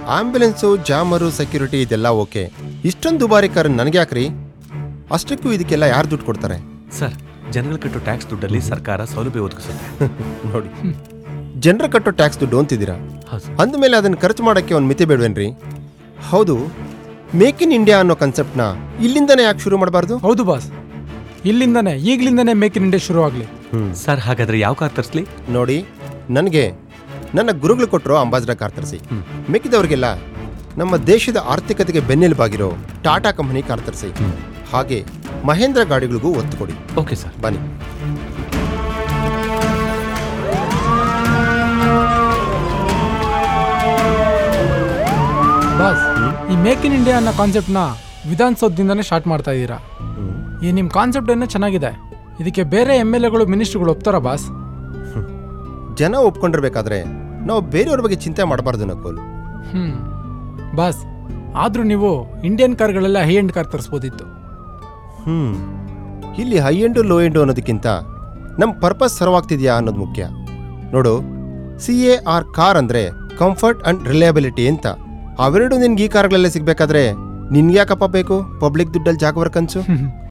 ambulance jammer security ಇದೆಲ್ಲ okay ಇಷ್ಟೊಂದು ದುಬಾರಿ ಕಾರ್ ನನಗೆ ಯಾಕ್ರಿ ಅಷ್ಟಕ್ಕೂ ಇದಕ್ಕೆಲ್ಲ ಯಾರು ದುಡ್ಡು ಕೊಡ್ತಾರೆ ಸರ್ ಜನಗಳು ಕಟ್ಟೋ ಟ್ಯಾಕ್ಸ್ ದುಡ್ಡಲ್ಲಿ ಸರ್ಕಾರ ಸೌಲಭ್ಯ ಒದಗಿಸುತ್ತೆ ನೋಡಿ ಜನರ ಕಟ್ಟೋ ಟ್ಯಾಕ್ಸ್ ದುಡ್ಡು ಅಂತಿದ್ದೀರಾ ಹೌದು ಅಂದಮೇಲೆ ಅದನ್ನು ಖರ್ಚು ಮಾಡೋಕ್ಕೆ ಒಂದು ಮಿತಿ ಬೇಡವೇನ್ರಿ ಹೌದು ಮೇಕ್ ಇನ್ ಇಂಡಿಯಾ ಅನ್ನೋ ಕಾನ್ಸೆಪ್ಟ್ನ ಇಲ್ಲಿಂದನೇ ಯಾಕೆ ಶುರು ಮಾಡಬಾರ್ದು ಹೌದು ಬಾಸ್ ಇಲ್ಲಿಂದನೇ ಈಗ್ಲಿಂದನೇ ಮೇಕ್ ಇನ್ ಇಂಡಿಯಾ ಶುರು ಆಗಲಿ ಸರ್ ಹಾಗಾದ್ರೆ ಯಾವ ಕಾರ್ ತರಿಸ್ಲಿ ನೋಡಿ ನನಗೆ ನನ್ನ ಗುರುಗಳು ಕೊಟ್ಟರೋ ಅಂಬಾಸಿಡರ್ ಕಾರ್ ತರಿಸಿ ಮಿಕ್ಕಿದವ್ರಿಗೆಲ್ಲ ನಮ್ಮ ದೇಶದ ಆರ್ಥಿಕತೆಗೆ ಬೆನ್ನೆಲುಬಾಗಿರೋ ಟಾಟಾ ಕಂಪನಿ ಕಾರ್ ತರಿಸಿ ಹಾಗೆ ಮಹೇಂದ್ರ ಗಾಡಿಗಳಿಗೂ ಒತ್ತು ಕೊಡಿ ಓಕೆ ಸರ್ ಬನ್ನಿ ಬಾಸ್ ಈ ಮೇಕ್ ಇನ್ ಇಂಡಿಯಾ ಅನ್ನೋ ಕಾನ್ಸೆಪ್ಟ್ನ ವಿಧಾನಸೌಧದಿಂದನೇ ಸ್ಟಾರ್ಟ್ ಮಾಡ್ತಾ ಇದ್ದೀರಾ ಈ ನಿಮ್ಮ ಕಾನ್ಸೆಪ್ಟ್ ಏನೋ ಚೆನ್ನಾಗಿದೆ ಇದಕ್ಕೆ ಬೇರೆ ಎಮ್ ಎಲ್ ಎಗಳು ಮಿನಿಸ್ಟ್ರುಗಳು ಒಪ್ತಾರಾ ಬಾಸ್ ಜನ ಒಪ್ಕೊಂಡಿರ್ಬೇಕಾದ್ರೆ ನಾವು ಬೇರೆಯವ್ರ ಬಗ್ಗೆ ಚಿಂತೆ ಮಾಡಬಾರ್ದು ನಕೋಲ್ ಹ್ಞೂ ಬಾಸ್ ಆದರೂ ನೀವು ಇಂಡಿಯನ್ ಕಾರ್ಗಳೆಲ್ಲ ಹೈ ಎಂಡ್ ಕಾರ್ ತರಿಸ್ಬೋದಿತ್ತು ಹ್ಮ್ ಇಲ್ಲಿ ಹೈ ಎಂಡು ಲೋ ಎಂಡು ಅನ್ನೋದಕ್ಕಿಂತ ನಮ್ಮ ಪರ್ಪಸ್ ಸರ್ವಾಗ್ತಿದ್ಯಾ ಅನ್ನೋದು ಮುಖ್ಯ ನೋಡು ಸಿ ಎ ಆರ್ ಕಾರ್ ಅಂದ್ರೆ ಕಂಫರ್ಟ್ ಅಂಡ್ ರಿಲಯಬಿಲಿಟಿ ಅಂತ ಅವೆರಡು ನಿನ್ಗೆ ಈ ಕಾರ್ಗಳಲ್ಲೇ ಸಿಗ್ಬೇಕಾದ್ರೆ ನಿನ್ಗೆ ಯಾಕಪ್ಪ ಬೇಕು ಪಬ್ಲಿಕ್ ದುಡ್ಡಲ್ಲಿ ಜಾಗವರ್ ಕನ್ಸು